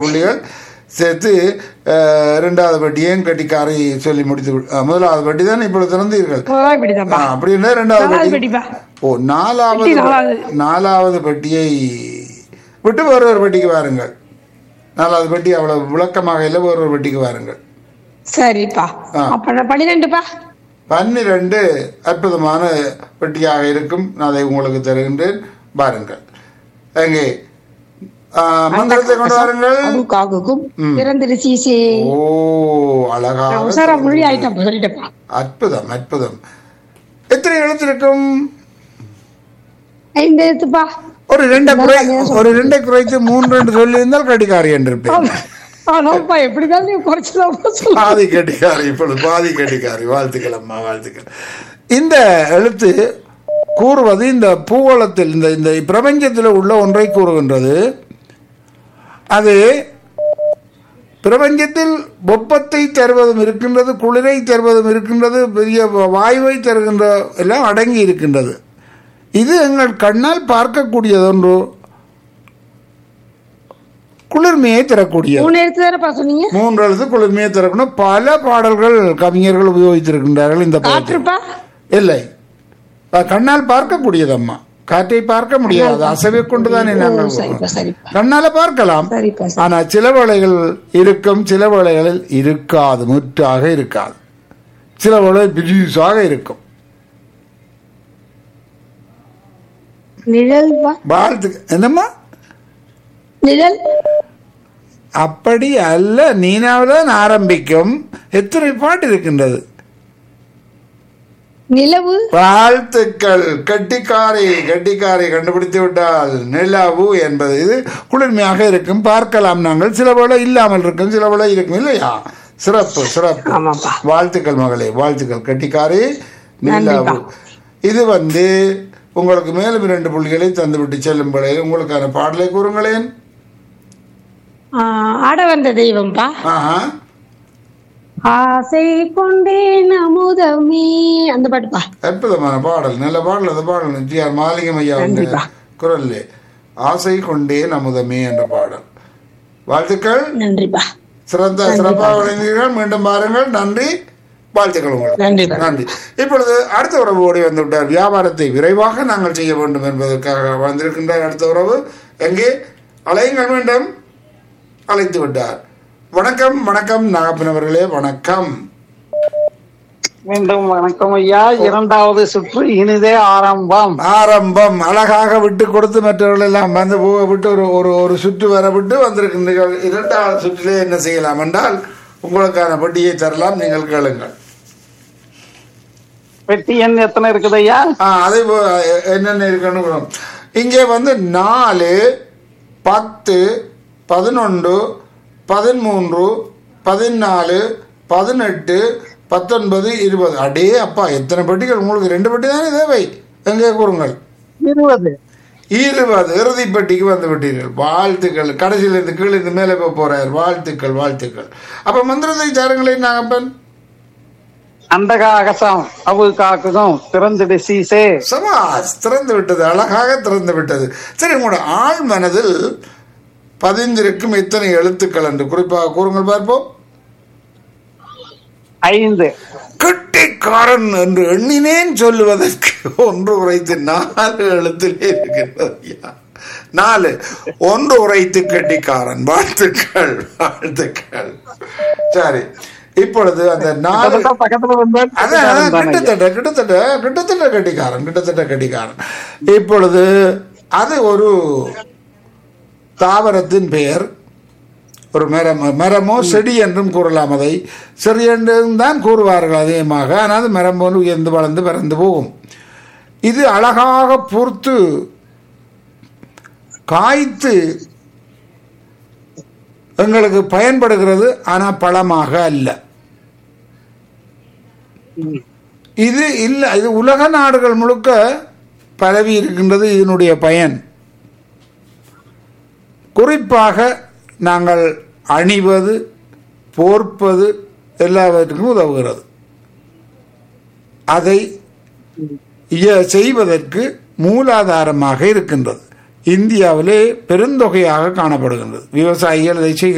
புள்ளிகள் சேர்த்து அஹ், இரண்டாவது வட்டியையும் கட்டிக்காரை சொல்லி முடித்து விடு- அஹ், முதலாவது வட்டி தான் இப்பொழுது திறந்தீர்கள் முதலாவது இப்படிதான்ப்பா ஆ, அப்படி இருந்தா இரண்டாவது நாலாவது வட்டி பெட்டிப்பா ஓ நாலாவது பெட்டி நாலாவது. நாலாவது பெட்டியை விட்டு வேறு ஒரு பெட்டிக்கு வாருங்கள் நாலாவது பெட்டி அவ்வளவு விளக்கமாக இல்லை வேறு ஒரு பெட்டிக்கு வாருங்கள் சரிப்பா ஆ. அப்ப நான் பன்னிரெண்டுப்பா பன்னிரண்டு அற்புதமான பெட்டியாக இருக்கும் நான் அதை உங்களுக்கு தருகின்றேன் பாருங்கள் எங்கே ஆ, மந்திரத்தை கொண்டு வாருங்கள் அவுக்காகுக்கும் பிறந்திரு சீசே ஓ அழகாக உசாரா மொழி ஆயிட்டப்பா சொல்லிட்டப்பா அற்புதம் அற்புதம் எத்தனை எழுத்திருக்கும் ஐந்து எழுத்துப்பா ஒரு ரெண்டை குறை ஒரு ரெண்டை குறைத்து மூன்று என்று சொல்லி இருந்தால் கடிகாரி என்று இருப்பேன் ஆனாப்பா எப்படிதான் நீ குறைச்சலாம் சொல்ல பாதி கட்டிக்காரி இப்பொழுது பாதி கட்டிக்காரி வாழ்த்துக்கள் அம்மா வாழ்த்துக்கள் இந்த எழுத்து கூறுவது இந்த பூகோளத்தில் இந்த இந்த பிரபஞ்சத்தில் உள்ள ஒன்றை கூறுகின்றது அது பிரபஞ்சத்தில் வெப்பத்தை தருவதும் இருக்கின்றது குளிரை தருவதும் இருக்கின்றது பெரிய வாயுவை தருகின்ற எல்லாம் அடங்கி இருக்கின்றது இது எங்கள் கண்ணால் பார்க்கக்கூடியது ஒன்று குளிர்மையை தரக்கூடியது மூணு எழுத்து தானப்பா சொன்னீங்க மூன்று எழுத்து குளிர்மையை திறக்கணும் பல பாடல்கள் கவிஞர்கள் உபயோகித்திருக்கின்றார்கள் இந்த படத்தில் காற்றுப்பா இல்லை அஹ் கண்ணால் பார்க்கக்கூடியது அம்மா காற்றை பார்க்க முடியாது அசைவை கொண்டுதானே ஓ, நாங்கள் சரிப்பா சரிப்பா கண்ணால பார்க்கலாம் சரிப்பா சரி. ஆனா சில வேளைகள் இருக்கும் சில வேளைகளில் இருக்காது முற்றாக இருக்காது சில வேளை பிரியூஸாக இருக்கும் நிழல்பா வாழ்த்து என்னம்மா நிழல் அப்படி அல்ல நீனாவில்தான் ஆரம்பிக்கும் எத்தனை பாட்டு இருக்கின்றது நிலவு வாழ்த்துக்கள் கட்டிக்காரை கட்டிக்காரை கண்டுபிடித்து விட்டால் நிலவு என்பது இது குளிர்மையாக இருக்கும் பார்க்கலாம் நாங்கள் சில வேளை இல்லாமல் இருக்கும் சில வேளை இருக்கும் இல்லையா சிறப்பு சிறப்பு ஆமாப்பா வாழ்த்துக்கள் மகளே வாழ்த்துக்கள் கட்டிக்காரி நிலவு நன்றிப்பா. இது வந்து உங்களுக்கு மேலும் இரண்டு புள்ளிகளை தந்துவிட்டு செல்லும் வேளையில் உங்களுக்கான பாடலை கூறுங்களேன் ஆ, ஆட வந்த தெய்வம்பா ஆஹா ஆசை கொண்டேன் அமுதமே அந்த பாட்டுப்பா அற்புதமான பாடல் நல்ல பாடல் அந்த பாடல் ஜி ஆர் மாலிகம் ஐயா நன்றிப்பா. குரல்ல ஆசை கொண்டே நமுதமே என்ற பாடல் வாழ்த்துக்கள் நன்றிப்பா சிறந்த சிறப்பாக விளைந்தீர்கள் மீண்டும் பாருங்கள் நன்றி வாழ்த்துக்கள் உங்களுக்கு நன்றிப்பா நன்றி இப்பொழுது அடுத்த உறவு ஓடி வந்து விட்டார் வியாபாரத்தை விரைவாக நாங்கள் செய்ய வேண்டும் என்பதற்காக வந்திருக்கின்றார் அடுத்த உறவு எங்கே அலையுங்கள் மீண்டும் அழைத்து விட்டார் வணக்கம் வணக்கம் நாகப்பன் அவர்களே வணக்கம் மீண்டும் வணக்கம் ஐயா இரண்டாவது சுற்று இனிதே ஆரம்பம் ஆரம்பம் அழகாக விட்டு கொடுத்து மற்றவர்கள் எல்லாம் வந்து போக விட்டு ஒரு ஒரு ஒரு சுற்று வர விட்டு வந்திருக்கின்றீர்கள் இரண்டாவது சுற்றிலே என்ன செய்யலாம் என்றால் உங்களுக்கான வட்டியை தரலாம் நீங்கள் கேளுங்கள் பெட்டி எண் எத்தனை இருக்குது ஐயா ஆ, அதே போ- என்னென்ன இருக்கணும் இங்கே வந்து நாலு பத்து பதினொன்று பதிமூன்று பதினாலு பதினெட்டு பத்தொன்பது இருபது அடே அப்பா எத்தனை பெட்டிகள் உங்களுக்கு ரெண்டு பெட்டி தானே தேவை எங்கே கூறுங்கள் இருபது இருபது இறுதி பெட்டிக்கு வந்து விட்டீர்கள் வாழ்த்துக்கள் கடைசியில் இருந்து கீழே இருந்து மேலே போக போறார் வாழ்த்துக்கள் வாழ்த்துக்கள் அப்ப மந்திரத்தை சாருங்களேன் நாகப்பன் அண்டக அகசம் அவு காக்குதும் திறந்துடு சீசே சமாஸ் திறந்து விட்டது அழகாக திறந்து விட்டது சரி உங்களோட ஆழ் மனதில் பதிந்திருக்கும் எத்தனை எழுத்துக்கள் என்று குறிப்பாக கூறுங்கள் பார்ப்போம் ஐந்து கெட்டிக்காரன் என்று எண்ணினேன் சொல்லுவதற்கு ஒன்று உரைத்து நாலு எழுத்திலே இருக்கின்றது ஐயா. நாலு ஒன்று உரைத்து கெட்டிக்காரன் வாழ்த்துக்கள் வாழ்த்துக்கள் சரி இப்பொழுது அந்த நாலு கிட்டத்தட்ட பக்கத்துல வந்து அதான் கிட்டத்தட்ட கிட்டத்தட்ட கிட்டத்தட்ட கட்டிக்காரன் கிட்டத்தட்ட கட்டிக்காரன் இப்பொழுது அது ஒரு தாவரத்தின் பெயர் ஒரு மரம் மரமோ செடி என்றும் கூறலாம் அதை செடி என்றும் தான் கூறுவார்கள் அதிகமாக ஆனால் அது மரம் போன்று உயர்ந்து வளர்ந்து பறந்து போகும் இது அழகாக பூர்த்து காய்த்து எங்களுக்கு பயன்படுகிறது ஆனால் பழமாக அல்ல இது இல்லை இது உலக நாடுகள் முழுக்க பரவி இருக்கின்றது இதனுடைய பயன் குறிப்பாக நாங்கள் அணிவது போர்ப்பது எல்லாவற்றுக்கும் உதவுகிறது அதை இய- செய்வதற்கு மூலாதாரமாக இருக்கின்றது இந்தியாவிலே பெருந்தொகையாக காணப்படுகின்றது விவசாயிகள் இதை செய்கிறார்கள்